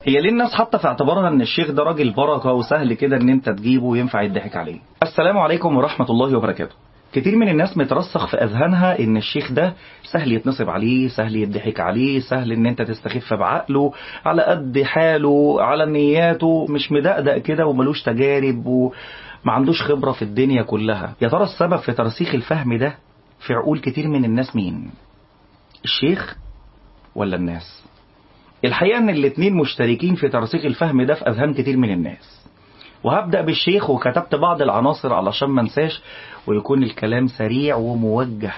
هي ليه الناس حاطه في اعتبارها ان الشيخ ده راجل بركه وسهل كده ان انت تجيبه وينفع يضحك عليه السلام عليكم ورحمه الله وبركاته كتير من الناس مترسخ في اذهانها ان الشيخ ده سهل يتنصب عليه سهل يضحك عليه سهل ان انت تستخف بعقله على قد حاله على نياته مش مدقدق كده وملوش تجارب وما عندوش خبره في الدنيا كلها يا ترى السبب في ترسيخ الفهم ده في عقول كتير من الناس مين الشيخ ولا الناس الحقيقة ان الاتنين مشتركين في ترسيخ الفهم ده في اذهان كتير من الناس وهبدأ بالشيخ وكتبت بعض العناصر علشان ما انساش ويكون الكلام سريع وموجه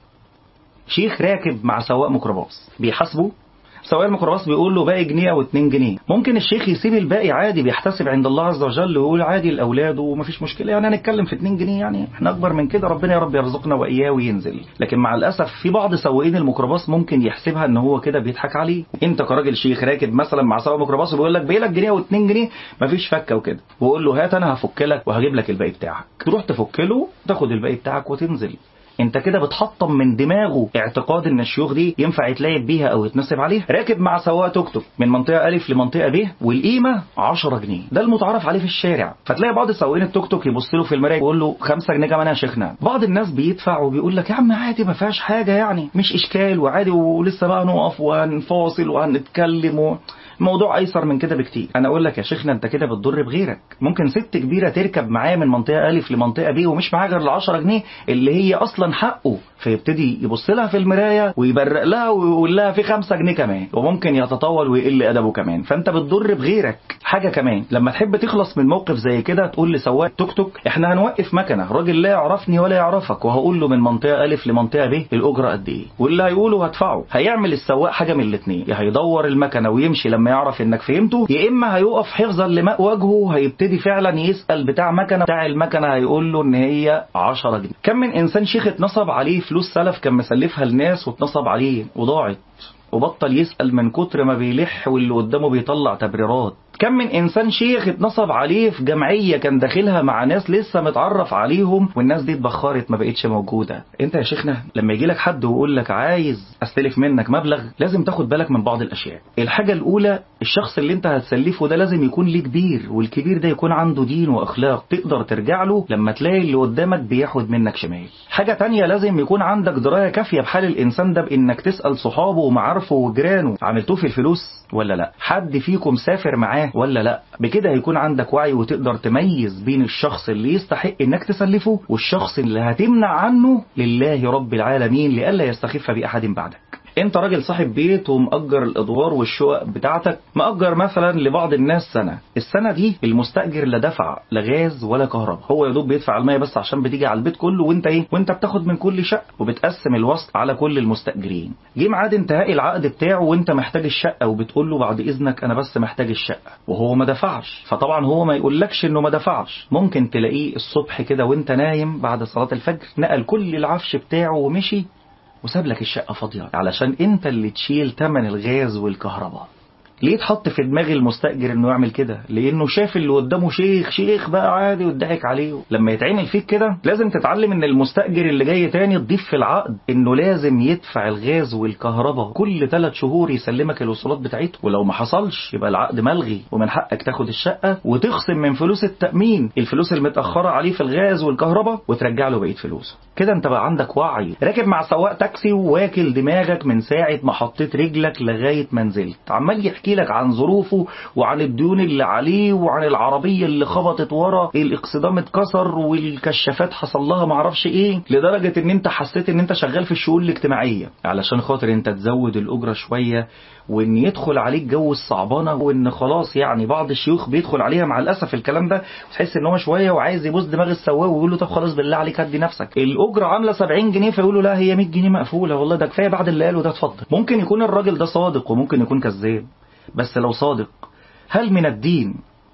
شيخ راكب مع سواق ميكروباص بيحاسبه سواق الميكروباص بيقول له باقي جنيه او 2 جنيه ممكن الشيخ يسيب الباقي عادي بيحتسب عند الله عز وجل ويقول عادي لاولاده ومفيش مشكله يعني هنتكلم في 2 جنيه يعني احنا اكبر من كده ربنا يا رب يرزقنا واياه وينزل لكن مع الاسف في بعض سواقين الميكروباص ممكن يحسبها ان هو كده بيضحك عليه انت كراجل شيخ راكب مثلا مع سواق ميكروباص وبيقول لك باقي لك جنيه و2 جنيه مفيش فكه وكده وقول له هات انا هفك لك وهجيب لك الباقي بتاعك تروح تفك له تاخد الباقي بتاعك وتنزل انت كده بتحطم من دماغه اعتقاد ان الشيوخ دي ينفع يتلعب بيها او يتنصب عليها راكب مع سواق توك توك من منطقه الف لمنطقه ب والقيمه 10 جنيه ده المتعارف عليه في الشارع فتلاقي بعض سواقين التوك توك يبص له في المرايه يقول له 5 جنيه كمان يا شيخنا بعض الناس بيدفع وبيقول لك يا عم عادي ما فيهاش حاجه يعني مش اشكال وعادي ولسه بقى نقف وهنفاصل وهنتكلم و... موضوع ايسر من كده بكتير انا اقول لك يا شيخنا انت كده بتضر بغيرك ممكن ست كبيره تركب معاه من منطقه الف لمنطقه ب ومش معاه غير ال 10 جنيه اللي هي اصلا حقه فيبتدي يبص لها في المرايه ويبرق لها ويقول لها في 5 جنيه كمان وممكن يتطاول ويقل ادبه كمان فانت بتضر بغيرك حاجه كمان لما تحب تخلص من موقف زي كده تقول لسواق توك توك احنا هنوقف مكنه راجل لا يعرفني ولا يعرفك وهقول له من منطقه الف لمنطقه ب الاجره قد ايه واللي هيقوله هدفعه هيعمل السواق حاجه من الاثنين يا هيدور المكنه ويمشي لما يعرف انك فهمته يا اما هيقف حفظا لماء وجهه هيبتدي فعلا يسال بتاع مكنه بتاع المكنه هيقول له ان هي 10 جنيه كم من انسان شيخ اتنصب عليه فلوس سلف كان مسلفها لناس واتنصب عليه وضاعت وبطل يسأل من كتر ما بيلح واللي قدامه بيطلع تبريرات كم من انسان شيخ اتنصب عليه في جمعيه كان داخلها مع ناس لسه متعرف عليهم والناس دي اتبخرت ما بقتش موجوده انت يا شيخنا لما يجي لك حد ويقول لك عايز استلف منك مبلغ لازم تاخد بالك من بعض الاشياء الحاجه الاولى الشخص اللي انت هتسلفه ده لازم يكون ليه كبير والكبير ده يكون عنده دين واخلاق تقدر ترجع له لما تلاقي اللي قدامك بياخد منك شمال حاجه تانية لازم يكون عندك درايه كافيه بحال الانسان ده بانك تسال صحابه ومعارفه وجيرانه عملتوه في الفلوس ولا لا حد فيكم سافر معاه ولا لا بكده هيكون عندك وعي وتقدر تميز بين الشخص اللي يستحق انك تسلفه والشخص اللي هتمنع عنه لله رب العالمين لئلا يستخف بأحد بعدك انت راجل صاحب بيت ومأجر الادوار والشقق بتاعتك مأجر مثلا لبعض الناس سنة السنة دي المستأجر لا دفع لا غاز ولا كهرباء هو يا دوب بيدفع المية بس عشان بتيجي على البيت كله وانت ايه وانت بتاخد من كل شقة وبتقسم الوسط على كل المستأجرين جه ميعاد انتهاء العقد بتاعه وانت محتاج الشقة وبتقول له بعد اذنك انا بس محتاج الشقة وهو ما دفعش فطبعا هو ما يقولكش انه ما دفعش ممكن تلاقيه الصبح كده وانت نايم بعد صلاة الفجر نقل كل العفش بتاعه ومشي وساب لك الشقة فاضية علشان انت اللي تشيل تمن الغاز والكهرباء ليه تحط في دماغ المستأجر انه يعمل كده لانه شاف اللي قدامه شيخ شيخ بقى عادي واتضحك عليه لما يتعمل فيك كده لازم تتعلم ان المستأجر اللي جاي تاني تضيف في العقد انه لازم يدفع الغاز والكهرباء كل ثلاث شهور يسلمك الوصولات بتاعته ولو ما حصلش يبقى العقد ملغي ومن حقك تاخد الشقة وتخصم من فلوس التأمين الفلوس المتأخرة عليه في الغاز والكهرباء وترجع له بقية فلوسه كده انت بقى عندك وعي راكب مع سواق تاكسي وواكل دماغك من ساعة ما حطيت رجلك لغاية ما نزلت عمال يحكي لك عن ظروفه وعن الديون اللي عليه وعن العربية اللي خبطت ورا الاكسدام اتكسر والكشافات حصل لها معرفش ايه لدرجة ان انت حسيت ان انت شغال في الشؤون الاجتماعية علشان خاطر انت تزود الاجرة شوية وان يدخل عليك جو الصعبانة وان خلاص يعني بعض الشيوخ بيدخل عليها مع الاسف الكلام ده تحس ان هو شوية وعايز يبوس دماغ السواق ويقول له طب خلاص بالله عليك هدي نفسك الاجرة عاملة 70 جنيه فيقول له لا هي 100 جنيه مقفولة والله ده كفاية بعد اللي قاله ده اتفضل ممكن يكون الراجل ده صادق وممكن يكون كذاب بس لو صادق هل من الدين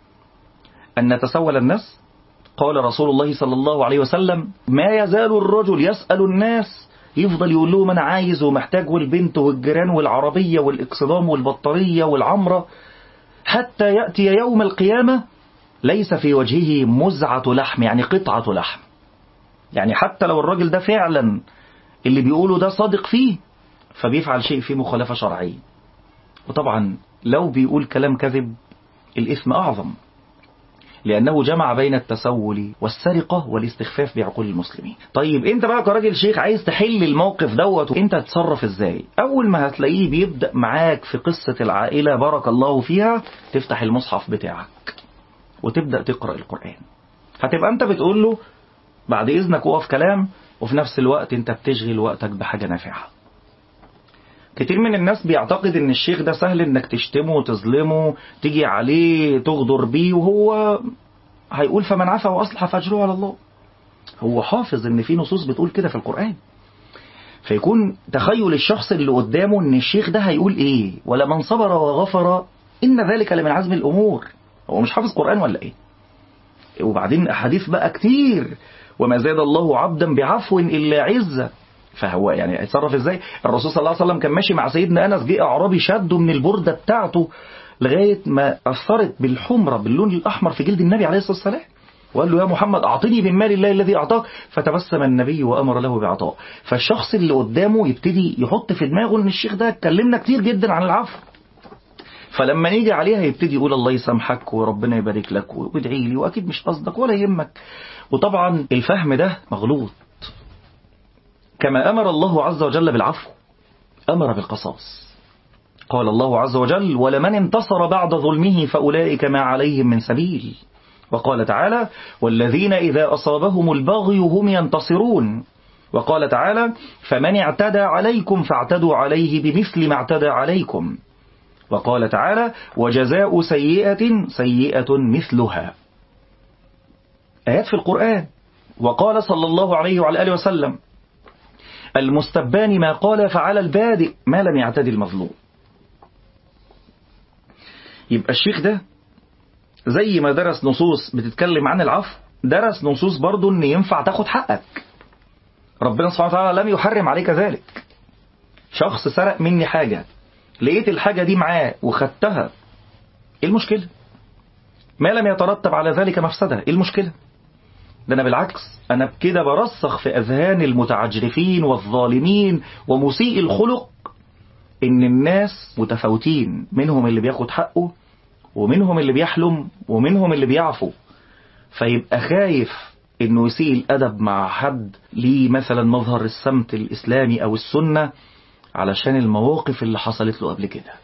أن نتسول الناس قال رسول الله صلى الله عليه وسلم ما يزال الرجل يسأل الناس يفضل يقول لهم أنا عايز ومحتاج والبنت والجيران والعربية والإكسدام والبطارية والعمرة حتى يأتي يوم القيامة ليس في وجهه مزعة لحم يعني قطعة لحم يعني حتى لو الراجل ده فعلا اللي بيقوله ده صادق فيه فبيفعل شيء فيه مخالفة شرعية وطبعا لو بيقول كلام كذب الإثم أعظم لأنه جمع بين التسول والسرقة والاستخفاف بعقول المسلمين طيب انت بقى كراجل شيخ عايز تحل الموقف دوت انت تتصرف ازاي اول ما هتلاقيه بيبدأ معاك في قصة العائلة بارك الله فيها تفتح المصحف بتاعك وتبدأ تقرأ القرآن هتبقى انت بتقول له بعد اذنك وقف كلام وفي نفس الوقت انت بتشغل وقتك بحاجة نافعة كتير من الناس بيعتقد ان الشيخ ده سهل انك تشتمه وتظلمه تيجي عليه تغدر بيه وهو هيقول فمن عفا واصلح فاجره على الله هو حافظ ان في نصوص بتقول كده في القرآن فيكون تخيل الشخص اللي قدامه ان الشيخ ده هيقول ايه ولا من صبر وغفر ان ذلك لمن عزم الامور هو مش حافظ قرآن ولا ايه وبعدين احاديث بقى كتير وما زاد الله عبدا بعفو الا عزه فهو يعني هيتصرف ازاي الرسول صلى الله عليه وسلم كان ماشي مع سيدنا انس جه اعرابي شده من البرده بتاعته لغايه ما اثرت بالحمره باللون الاحمر في جلد النبي عليه الصلاه والسلام وقال له يا محمد أعطني من مال الله الذي أعطاك فتبسم النبي وأمر له بعطاء فالشخص اللي قدامه يبتدي يحط في دماغه ان الشيخ ده اتكلمنا كتير جدا عن العفو فلما نيجي عليها يبتدي يقول الله يسامحك وربنا يبارك لك وادعي لي واكيد مش قصدك ولا يهمك وطبعا الفهم ده مغلوط كما أمر الله عز وجل بالعفو أمر بالقصاص قال الله عز وجل ولمن انتصر بعد ظلمه فأولئك ما عليهم من سبيل وقال تعالى والذين إذا أصابهم البغي هم ينتصرون وقال تعالى فمن اعتدى عليكم فاعتدوا عليه بمثل ما اعتدى عليكم وقال تعالى وجزاء سيئة سيئة مثلها آيات في القرآن وقال صلى الله عليه وعلى آله وسلم المستبان ما قال فعلى البادئ ما لم يعتدي المظلوم يبقى الشيخ ده زي ما درس نصوص بتتكلم عن العفو درس نصوص برضه ان ينفع تاخد حقك ربنا سبحانه وتعالى لم يحرم عليك ذلك شخص سرق مني حاجة لقيت الحاجة دي معاه وخدتها ايه المشكلة ما لم يترتب على ذلك مفسدة ايه المشكلة ده أنا بالعكس أنا بكده برسخ في أذهان المتعجرفين والظالمين ومسيء الخلق إن الناس متفاوتين منهم اللي بياخد حقه ومنهم اللي بيحلم ومنهم اللي بيعفو فيبقى خايف إنه يسيء الأدب مع حد ليه مثلا مظهر السمت الإسلامي أو السنة علشان المواقف اللي حصلت له قبل كده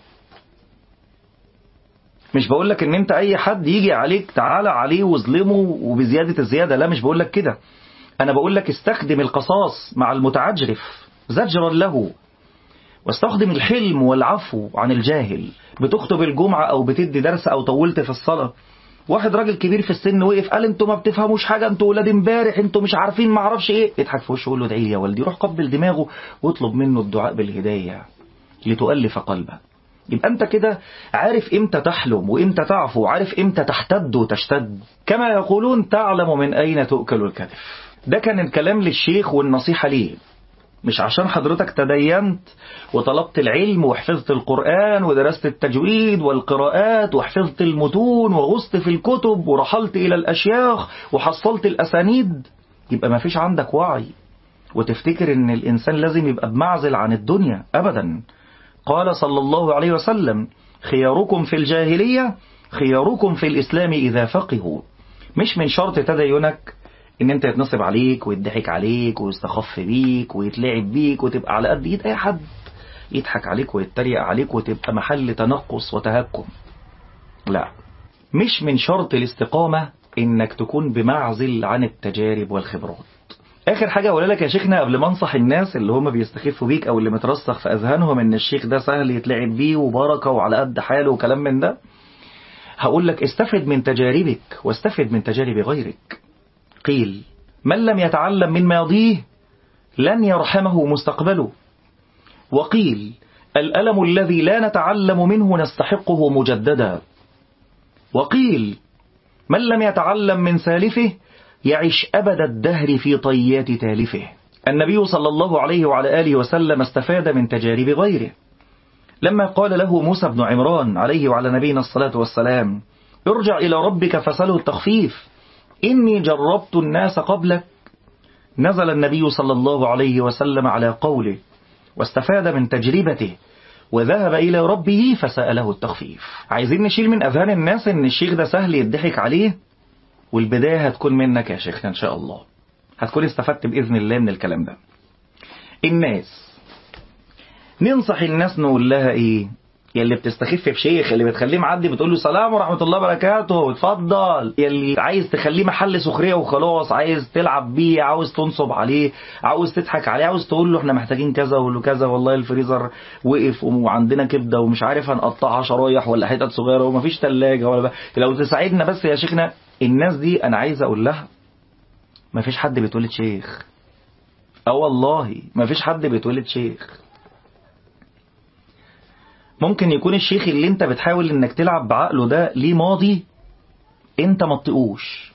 مش بقول لك ان انت اي حد يجي عليك تعالى عليه واظلمه وبزيادة الزيادة لا مش بقول لك كده انا بقول لك استخدم القصاص مع المتعجرف زجرا له واستخدم الحلم والعفو عن الجاهل بتخطب الجمعة او بتدي درس او طولت في الصلاة واحد راجل كبير في السن وقف قال انتوا ما بتفهموش حاجة انتوا ولاد امبارح انتوا مش عارفين ما اعرفش ايه اضحك في وشه وقول له ادعي لي يا والدي روح قبل دماغه واطلب منه الدعاء بالهداية لتؤلف قلبه يبقى انت كده عارف امتى تحلم وامتى تعفو عارف امتى تحتد وتشتد كما يقولون تعلم من اين تؤكل الكتف ده كان الكلام للشيخ والنصيحة ليه مش عشان حضرتك تدينت وطلبت العلم وحفظت القرآن ودرست التجويد والقراءات وحفظت المتون وغصت في الكتب ورحلت إلى الأشياخ وحصلت الأسانيد يبقى ما فيش عندك وعي وتفتكر ان الإنسان لازم يبقى بمعزل عن الدنيا أبدا قال صلى الله عليه وسلم خياركم في الجاهلية خياركم في الإسلام إذا فقهوا مش من شرط تدينك ان انت يتنصب عليك ويضحك عليك ويستخف بيك ويتلعب بيك وتبقى على قد ايد اي حد يضحك عليك ويتريق عليك وتبقى محل تنقص وتهكم لا مش من شرط الاستقامة انك تكون بمعزل عن التجارب والخبرات اخر حاجة اقول لك يا شيخنا قبل ما انصح الناس اللي هم بيستخفوا بيك او اللي مترسخ في اذهانهم ان الشيخ ده سهل يتلعب بيه وبركة وعلى قد حاله وكلام من ده هقول لك استفد من تجاربك واستفد من تجارب غيرك قيل من لم يتعلم من ماضيه لن يرحمه مستقبله وقيل الألم الذي لا نتعلم منه نستحقه مجددا وقيل من لم يتعلم من سالفه يعش أبد الدهر في طيات تالفه النبي صلى الله عليه وعلى آله وسلم استفاد من تجارب غيره لما قال له موسى بن عمران عليه وعلى نبينا الصلاة والسلام ارجع إلى ربك فسله التخفيف إني جربت الناس قبلك نزل النبي صلى الله عليه وسلم على قوله واستفاد من تجربته وذهب إلى ربه فسأله التخفيف عايزين نشيل من أذهان الناس إن الشيخ ده سهل يضحك عليه والبداية هتكون منك يا شيخنا إن شاء الله هتكون استفدت بإذن الله من الكلام ده الناس ننصح الناس نقول لها إيه يلي بتستخف بشيخ اللي بتخليه معدي بتقول له سلام ورحمة الله وبركاته اتفضل يلي عايز تخليه محل سخرية وخلاص عايز تلعب بيه عاوز تنصب عليه عاوز تضحك عليه عاوز تقول له احنا محتاجين كذا وله كذا والله الفريزر وقف وعندنا كبدة ومش عارف هنقطعها شرايح ولا حتت صغيرة ومفيش تلاجة ولا بقى. لو تساعدنا بس يا شيخنا الناس دي انا عايز اقول لها مفيش حد بيتولد شيخ اه والله مفيش حد بيتولد شيخ ممكن يكون الشيخ اللي انت بتحاول انك تلعب بعقله ده ليه ماضي انت ما تطيقوش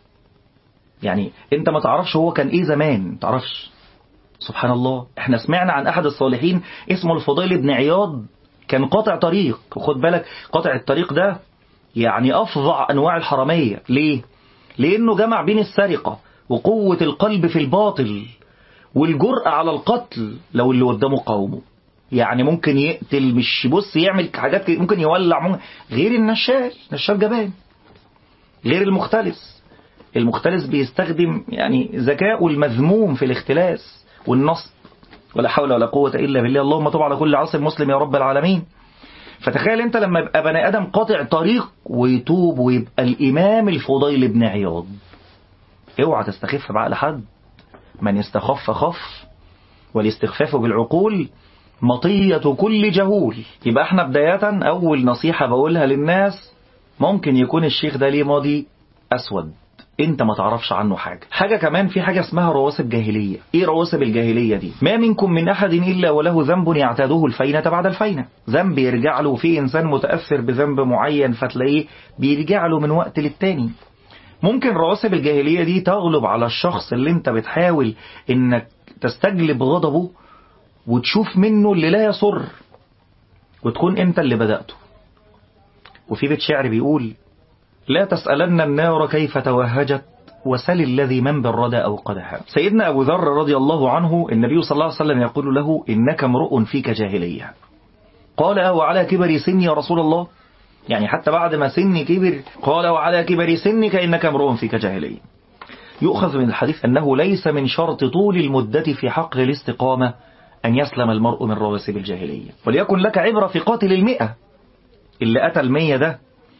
يعني انت ما تعرفش هو كان ايه زمان ما تعرفش سبحان الله احنا سمعنا عن احد الصالحين اسمه الفضيل بن عياض كان قاطع طريق وخد بالك قاطع الطريق ده يعني افظع انواع الحرامية ليه لانه جمع بين السرقة وقوة القلب في الباطل والجرأة على القتل لو اللي قدامه قومه يعني ممكن يقتل مش بص يعمل حاجات ممكن يولع ممكن غير النشال نشال جبان غير المختلس المختلس بيستخدم يعني ذكاء المذموم في الاختلاس والنصب ولا حول ولا قوة إلا بالله اللهم طب على كل عاصم مسلم يا رب العالمين فتخيل انت لما يبقى بني ادم قاطع طريق ويتوب ويبقى الامام الفضيل بن عياض اوعى تستخف بعقل حد من استخف خف والاستخفاف بالعقول مطية كل جهول يبقى احنا بداية أول نصيحة بقولها للناس ممكن يكون الشيخ ده ليه ماضي أسود انت ما تعرفش عنه حاجة حاجة كمان في حاجة اسمها رواسب جاهلية ايه رواسب الجاهلية دي ما منكم من احد الا وله ذنب يعتاده الفينة بعد الفينة ذنب يرجع له في انسان متأثر بذنب معين فتلاقيه بيرجع له من وقت للتاني ممكن رواسب الجاهلية دي تغلب على الشخص اللي انت بتحاول انك تستجلب غضبه وتشوف منه اللي لا يصر وتكون انت اللي بدأته وفي بيت شعر بيقول لا تسألن النار كيف توهجت وسل الذي من بالردى أوقدها سيدنا أبو ذر رضي الله عنه النبي صلى الله عليه وسلم يقول له إنك امرؤ فيك جاهلية قال أو على كبر سني يا رسول الله يعني حتى بعد ما سني كبر قال وعلى كبر سنك إنك امرؤ فيك جاهلية يؤخذ من الحديث أنه ليس من شرط طول المدة في حق الاستقامة أن يسلم المرء من رواسب الجاهلية وليكن لك عبرة في قاتل المئة اللي أتى المية ده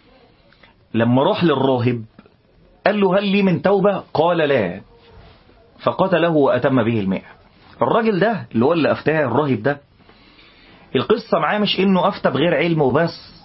لما راح للراهب قال له هل لي من توبة قال لا فقتله وأتم به المئة الراجل ده اللي هو اللي أفتاه الراهب ده القصة معاه مش إنه أفتى بغير علم وبس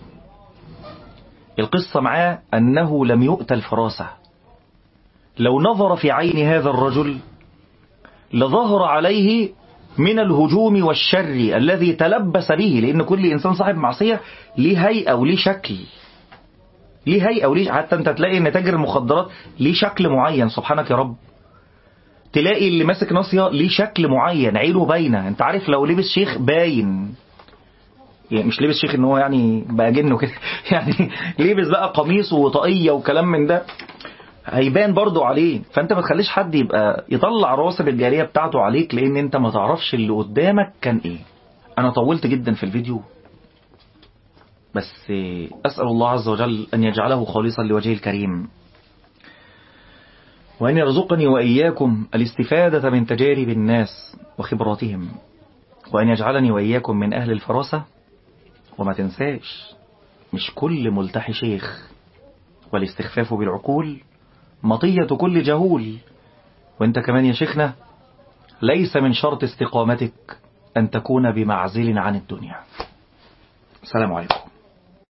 القصة معاه أنه لم يؤت الفراسة لو نظر في عين هذا الرجل لظهر عليه من الهجوم والشر الذي تلبس به لأن كل إنسان صاحب معصية ليه هيئة وليه شكل ليه هيئة وليه حتى أنت تلاقي أن تاجر المخدرات ليه شكل معين سبحانك يا رب تلاقي اللي ماسك ناصية ليه شكل معين عينه باينة أنت عارف لو لبس شيخ باين يعني مش لبس شيخ ان هو يعني بقى جنه كده يعني لبس بقى قميص وطاقية وكلام من ده هيبان برضو عليه فانت ما تخليش حد يبقى يطلع رواسب الجارية بتاعته عليك لان انت ما تعرفش اللي قدامك كان ايه انا طولت جدا في الفيديو بس اسأل الله عز وجل ان يجعله خالصا لوجهه الكريم وأن يرزقني وإياكم الاستفادة من تجارب الناس وخبراتهم وأن يجعلني وإياكم من أهل الفراسة وما تنساش مش كل ملتحي شيخ والاستخفاف بالعقول مطية كل جهول وانت كمان يا شيخنا ليس من شرط استقامتك أن تكون بمعزل عن الدنيا السلام عليكم